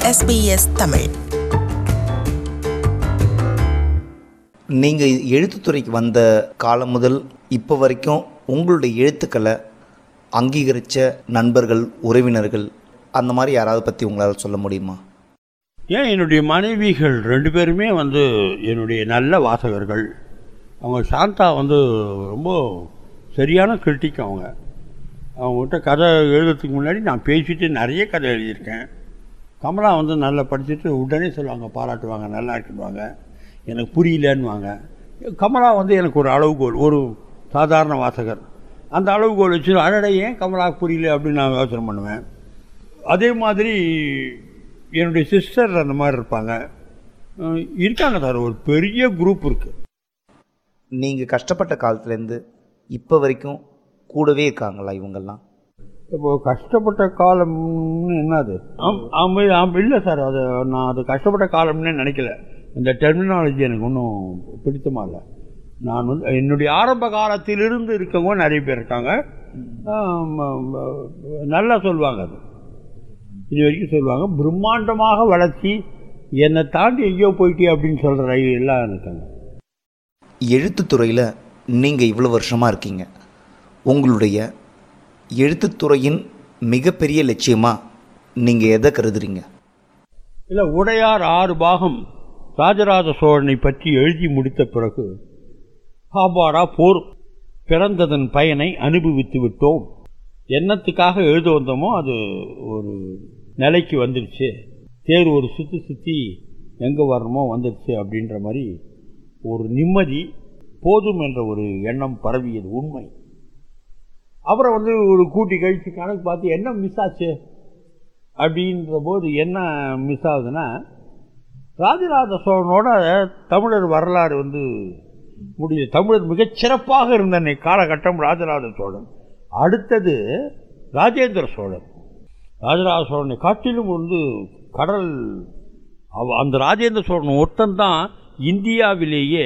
SBS Tamil நீங்கள் எழுத்துத்துறைக்கு வந்த காலம் முதல் இப்போ வரைக்கும் உங்களுடைய எழுத்துக்களை அங்கீகரித்த நண்பர்கள் உறவினர்கள் அந்த மாதிரி யாராவது பற்றி உங்களால் சொல்ல முடியுமா ஏன் என்னுடைய மனைவிகள் ரெண்டு பேருமே வந்து என்னுடைய நல்ல வாசகர்கள் அவங்க சாந்தா வந்து ரொம்ப சரியான கிரிட்டிக் அவங்க அவங்ககிட்ட கதை எழுதுறதுக்கு முன்னாடி நான் பேசிட்டு நிறைய கதை எழுதியிருக்கேன் கமலா வந்து நல்லா படிச்சுட்டு உடனே சொல்லுவாங்க பாராட்டுவாங்க நல்லா இருக்குவாங்க எனக்கு புரியலன்னுவாங்க கமலா வந்து எனக்கு ஒரு அளவுகோல் ஒரு சாதாரண வாசகர் அந்த அளவுகோல் வச்சு அடடா ஏன் கமலா புரியல அப்படின்னு நான் யோசனை பண்ணுவேன் அதே மாதிரி என்னுடைய சிஸ்டர் அந்த மாதிரி இருப்பாங்க அஹ் இருக்காங்க சார் ஒரு பெரிய குரூப் இருக்குது நீங்கள் கஷ்டப்பட்ட காலத்துலேருந்து இப்போ வரைக்கும் கூடவே இருக்காங்களா இவங்கெல்லாம் இப்போ கஷ்டப்பட்ட காலம்னு என்னது ஆம் ஆம் ஆம் இல்லை சார் அது நான் அது கஷ்டப்பட்ட காலம்னே நினைக்கல இந்த டெர்மினாலஜி எனக்கு ஒன்றும் பிடித்தமா இல்லை நான் வந்து என்னுடைய ஆரம்ப காலத்திலிருந்து இருக்கவங்க நிறைய பேர் இருக்காங்க ஆம், ஆம், நல்லா சொல்லுவாங்க அது இது வரைக்கும் சொல்லுவாங்க பிரம்மாண்டமாக வளர்ச்சி என்னை தாண்டி எங்கேயோ போயிட்டே அப்படின்னு சொல்கிற எல்லாம் இருக்காங்க எழுத்துத்துறையில் நீங்கள் இவ்வளோ வருஷமாக இருக்கீங்க உங்களுடைய எழுத்துத்துறையின் மிகப்பெரிய லட்சியமாக நீங்கள் எதை கருதுறீங்க இல்லை உடையார் ஆறு பாகம் ராஜராஜ சோழனை பற்றி எழுதி முடித்த பிறகு காபாரா போர் பிறந்ததன் பயனை அனுபவித்து விட்டோம் என்னத்துக்காக எழுத வந்தோமோ அது ஒரு நிலைக்கு வந்துடுச்சு தேர் ஒரு சுற்றி சுற்றி எங்கே வரணுமோ வந்துடுச்சு அப்படின்ற மாதிரி ஒரு நிம்மதி போதும் என்ற ஒரு எண்ணம் பரவியது உண்மை அப்புறம் வந்து ஒரு கூட்டி கழிச்சு கணக்கு பார்த்து என்ன மிஸ் ஆச்சு அப்படின்ற போது என்ன மிஸ் ஆகுதுன்னா ராஜராஜ சோழனோட தமிழர் வரலாறு வந்து முடியுது தமிழர் மிகச்சிறப்பாக இருந்த அன்னைக்கு காலகட்டம் ராஜராஜ சோழன் அடுத்தது ராஜேந்திர சோழன் ராஜராஜ சோழனை காட்டிலும் வந்து கடல் அவ- அந்த ராஜேந்திர சோழன் ஒருத்தன்தான் இந்தியாவிலேயே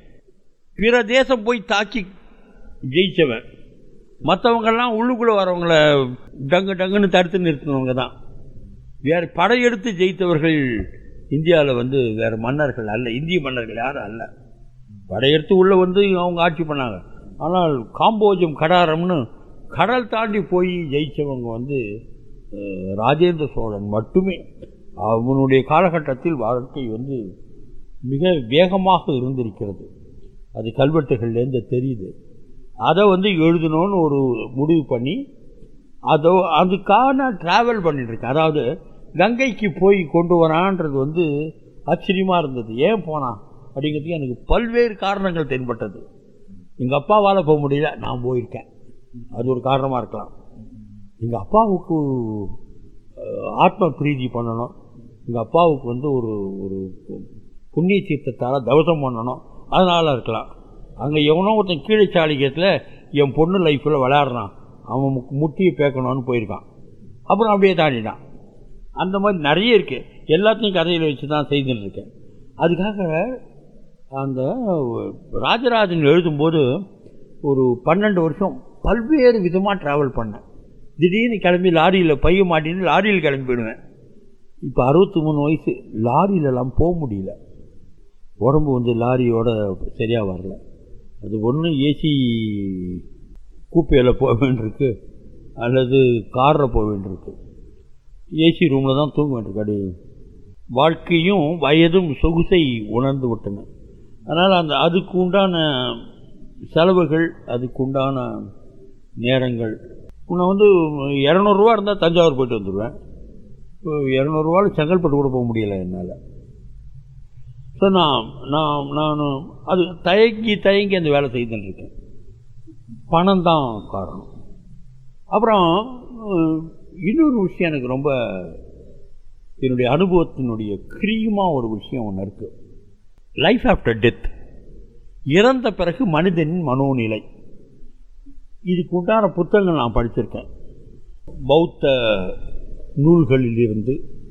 பிற தேசம் போய் தாக்கி ஜெயிச்சவன் மற்றவங்கெல்லாம் உள்ளுக்குள்ளே வரவங்கள டங்கு டங்குன்னு தடுத்து நிறுத்தினவங்க தான் வேறு படையெடுத்து ஜெயித்தவர்கள் இந்தியாவில் வந்து வேறு மன்னர்கள் அல்ல இந்திய மன்னர்கள் யாரும் அல்ல படையெடுத்து உள்ளே வந்து அவங்க ஆட்சி பண்ணாங்க ஆனால் காம்போஜம் கடாரம்னு கடல் தாண்டி போய் ஜெயித்தவங்க வந்து அஹ், ராஜேந்திர சோழன் மட்டுமே அவனுடைய காலகட்டத்தில் வாழ்க்கை வந்து மிக வேகமாக இருந்திருக்கிறது அது கல்வெட்டுகள்லேருந்து தெரியுது அதை வந்து எழுதணும்னு ஒரு முடிவு பண்ணி அதோ அதுக்காக ட்ராவல் பண்ணிட்டுருக்கேன் அதாவது கங்கைக்கு போய் கொண்டு வரான்றது வந்து ஆச்சரியமாக இருந்தது ஏன் போனான் அப்படிங்கிறதுக்கு எனக்கு பல்வேறு காரணங்கள் தென்பட்டது எங்கள் அப்பாவால் போக முடியல நான் போயிருக்கேன் அது ஒரு காரணமாக இருக்கலாம் எங்கள் அப்பாவுக்கு அஹ், ஆத்ம பிரீதி பண்ணணும் எங்கள் அப்பாவுக்கு வந்து ஒரு ஒரு புண்ணிய தீர்த்தத்தால் தவசம் பண்ணணும் அதனால் இருக்கலாம் அங்கே எவனோ ஒருத்தன் கீழே சாளிக்கத்தில் என் பொண்ணு லைஃப்பில் விளையாடுறான் அவன் மு- முட்டியை பேக்கணும்னு போயிருக்கான் அப்புறம் அப்படியே தாண்டிட்டான் அந்த மாதிரி நிறைய இருக்குது எல்லாத்தையும் கதையில் வச்சு தான் செய்துட்டு இருக்கேன் அதுக்காக அந்த ராஜராஜன் எழுதும்போது ஒரு பன்னெண்டு வருஷம் பல்வேறு விதமாக ட்ராவல் பண்ணேன் திடீர்னு கிளம்பி லாரியில் பைய மாட்டின்னு லாரியில் கிளம்பி போயிடுவேன் இப்போ அறுபத்தி மூணு வயசு லாரியிலலாம் போக முடியல உடம்பு வந்து லாரியோட சரியாக வரல அது ஒன்று ஏசி கூப்பையில் போக வேண்டியிருக்கு அல்லது காரில் போக வேண்டியிருக்கு ஏசி ரூமில் தான் தூங்க வேண்டியிருக்கு அப்படி வாழ்க்கையும் வயதும் சொகுசை உணர்ந்து விட்டன அதனால் அந்த அதுக்கு உண்டான செலவுகள் அதுக்கு உண்டான நேரங்கள் உன்னை வந்து இரநூறுவா இருந்தால் தஞ்சாவூர் போயிட்டு வந்துடுவேன் இப்போ இரநூறுவாவில் செங்கல்பட்டு கூட போக முடியலை என்னால் ஸோ நான் நான் நான் அது தயங்கி தயங்கி அந்த வேலை செய்துன்னு இருக்கேன் பணம் தான் காரணம் அப்புறம் அஹ், இன்னொரு விஷயம் எனக்கு ரொம்ப என்னுடைய அனுபவத்தினுடைய கிரீமாக ஒரு விஷயம் ஒன்று இருக்குது லைஃப் ஆஃப்டர் டெத் இறந்த பிறகு மனிதனின் மனோநிலை இதுக்கு உண்டான புத்தகங்கள் நான் படிச்சிருக்கேன் பௌத்த நூல்களிலிருந்து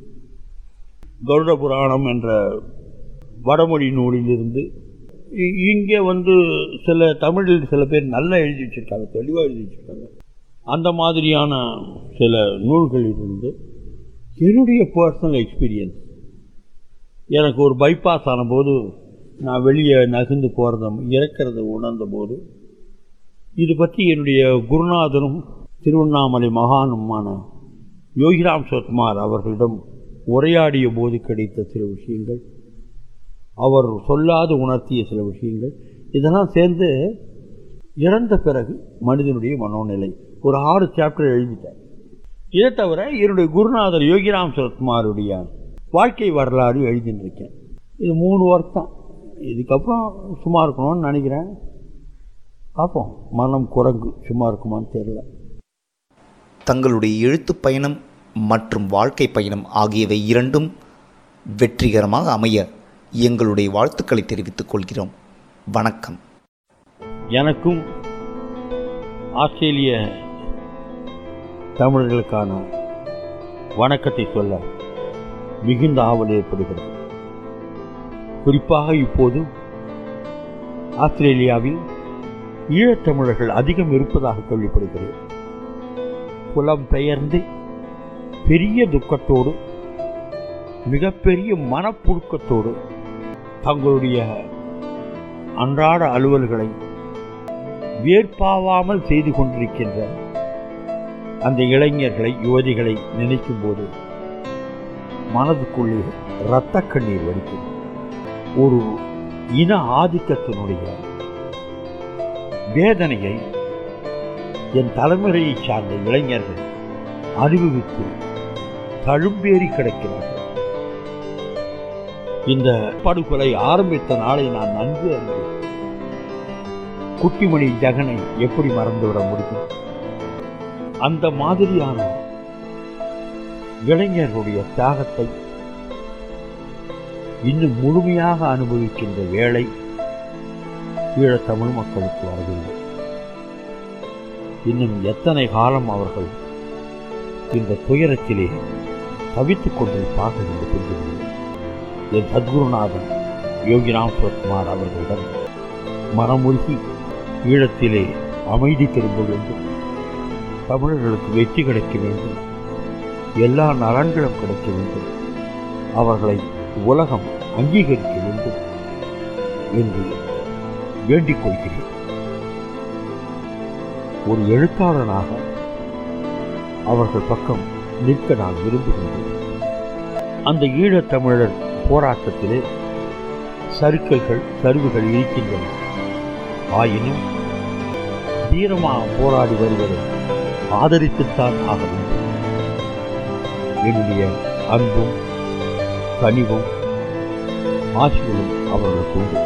கருட புராணம் என்ற வடமொழி நூலிலிருந்து இ- இங்கே வந்து சில தமிழில் சில பேர் நல்லா எழுதி வச்சிருக்காங்க தெளிவாக எழுதி வச்சிருக்காங்க அந்த மாதிரியான சில நூல்களிலிருந்து என்னுடைய பர்சனல் எக்ஸ்பீரியன்ஸ் எனக்கு ஒரு பைபாஸ் ஆனபோது நான் வெளியே நகர்ந்து போகிறத இறக்கிறத உணர்ந்த போது இது பற்றி என்னுடைய குருநாதரும் திருவண்ணாமலை மகானுமான யோகிராம் சத்குமார் அவர்களிடம் உரையாடிய போது கிடைத்த சில விஷயங்கள் அவர் சொல்லாது உணர்த்திய சில விஷயங்கள் இதெல்லாம் சேர்ந்து இறந்த பிறகு மனிதனுடைய மனோநிலை ஒரு ஆறு சாப்டர் எழுதிட்டேன் இதை தவிர என்னுடைய குருநாதர் யோகிராம் சரத்குமாருடைய வாழ்க்கை வரலாறு எழுதின்னு இருக்கேன் இது மூணு ஒர்க் தான் இதுக்கப்புறம் சும்மா இருக்கணும்னு நினைக்கிறேன் பார்ப்போம் மரணம் குரங்கு சும்மா இருக்குமான்னு தெரியல தங்களுடைய எழுத்துப் பயணம் மற்றும் வாழ்க்கை பயணம் ஆகியவை இரண்டும் வெற்றிகரமாக அமைய எங்களுடைய வாழ்த்துக்களை தெரிவித்துக் கொள்கிறோம் வணக்கம் எனக்கும் ஆஸ்திரேலிய தமிழர்களுக்கான வணக்கத்தை சொல்ல மிகுந்த ஆவல் ஏற்படுகிறது குறிப்பாக இப்போது ஆஸ்திரேலியாவில் ஈழத்தமிழர்கள் அதிகம் இருப்பதாக கேள்விப்படுகிறேன் புலம் பெயர்ந்து பெரிய துக்கத்தோடு மிகப்பெரிய மனப்புழுக்கத்தோடு தங்களுடைய அன்றாட அலுவல்களை வேட்பாவாமல் செய்து கொண்டிருக்கின்ற அந்த இளைஞர்களை யுவதிகளை நினைக்கும் போது மனதுக்குள்ளே இரத்த கண்ணீர் வடிக்கும் ஒரு இன ஆதிக்கத்தினுடைய வேதனையை என் தலைமுறையை சார்ந்த இளைஞர்கள் அனுபவித்து தழும்பேறி கிடக்கிறார்கள் இந்த படுகொலை ஆரம்பித்த நாளை நான் நன்கு அறிந்தேன் குட்டிமணி ஜெகனை எப்படி மறந்துவிட முடியும் அந்த மாதிரியான இளைஞர்களுடைய தியாகத்தை இன்னும் முழுமையாக அனுபவிக்கின்ற வேளை ஈழத்தமிழ் மக்களுக்கு வரவில்லை இன்னும் எத்தனை காலம் அவர்கள் இந்த துயரத்திலே தவித்துக் கொண்டிருப்பார்கள் என்று புரிந்துள்ளது என் சத்குருநாதன் யோகிராம் சிவகுமார் அவர்களிடம் மனமுருகி ஈழத்திலே அமைதி திரும்ப வேண்டும் தமிழர்களுக்கு வெற்றி கிடைக்க வேண்டும் எல்லா நலன்களும் கிடைக்க வேண்டும் அவர்களை உலகம் அங்கீகரிக்க வேண்டும் என்று வேண்டிக் கொள்கிறேன் ஒரு எழுத்தாளனாக அவர்கள் பக்கம் நிற்க நான் விரும்புகின்றேன் அந்த ஈழத்தமிழர் போராட்டத்திலே சறுக்கல்கள் சரிவுகள் இருக்கின்றன ஆயினும் தீரமாக போராடி வருவதை ஆதரித்துத்தான் ஆக வேண்டும் என்னுடைய அன்பும் கனிவும் ஆசைகளும் அவர்களுக்கு உண்டு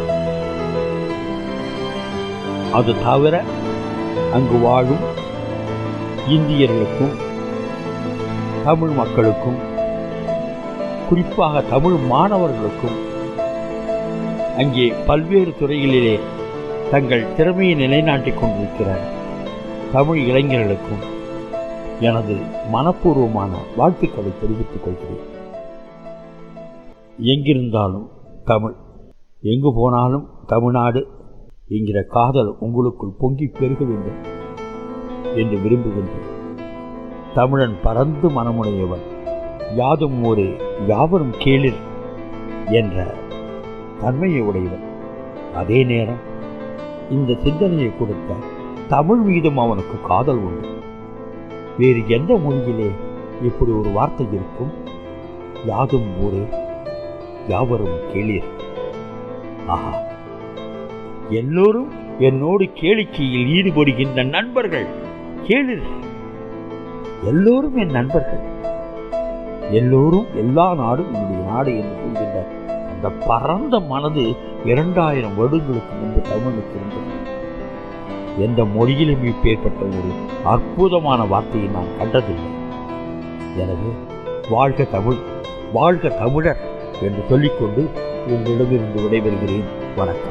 அது தவிர அங்கு வாழும் இந்தியர்களுக்கும் தமிழ் மக்களுக்கும் குறிப்பாக தமிழ் மாணவர்களுக்கும் அங்கே பல்வேறு துறைகளிலே தங்கள் திறமையை நிலைநாட்டிக் கொண்டிருக்கிற தமிழ் இளைஞர்களுக்கும் எனது மனப்பூர்வமான வாழ்த்துக்களை தெரிவித்துக் கொள்கிறேன் எங்கிருந்தாலும் தமிழ் எங்கு போனாலும் தமிழ்நாடு என்கிற காதல் உங்களுக்குள் பொங்கி பெருக வேண்டும் என்று விரும்புகின்றேன் தமிழன் பறந்து மனமுடையவன் யாதும் ஒரு யாவரும் கேளிர் என்ற தன்மையை உடையவன் அதே நேரம் இந்த சிந்தனையை கொடுத்த தமிழ் மீதும் அவனுக்கு காதல் உண்டு வேறு எந்த மொழியிலே இப்படி ஒரு வார்த்தை இருக்கும் யாதும் ஊரே யாவரும் கேளீர் ஆஹா எல்லோரும் என்னோடு கேளிக்கையில் ஈடுபடுகின்ற நண்பர்கள் கேளீர் எல்லோரும் என் நண்பர்கள் எல்லோரும் எல்லா நாடும் என்னுடைய நாடு என்று சொல்கின்ற அந்த பரந்த மனது இரண்டாயிரம் வருடங்களுக்கு முன்பு தமிழுக்கு இருந்தது எந்த மொழியிலும் இப்பேற்பட்ட ஒரு அற்புதமான வார்த்தையை நான் கண்டதில்லை எனவே வாழ்க தமிழ் வாழ்க தமிழர் என்று சொல்லிக்கொண்டு உங்களிடமிருந்து விடைபெறுகிறேன் வணக்கம்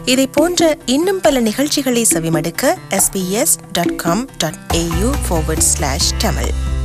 இதை போன்ற இன்னும் பல நிகழ்ச்சிகளை செவிமடுக்க sbs.com.au forward slash tamil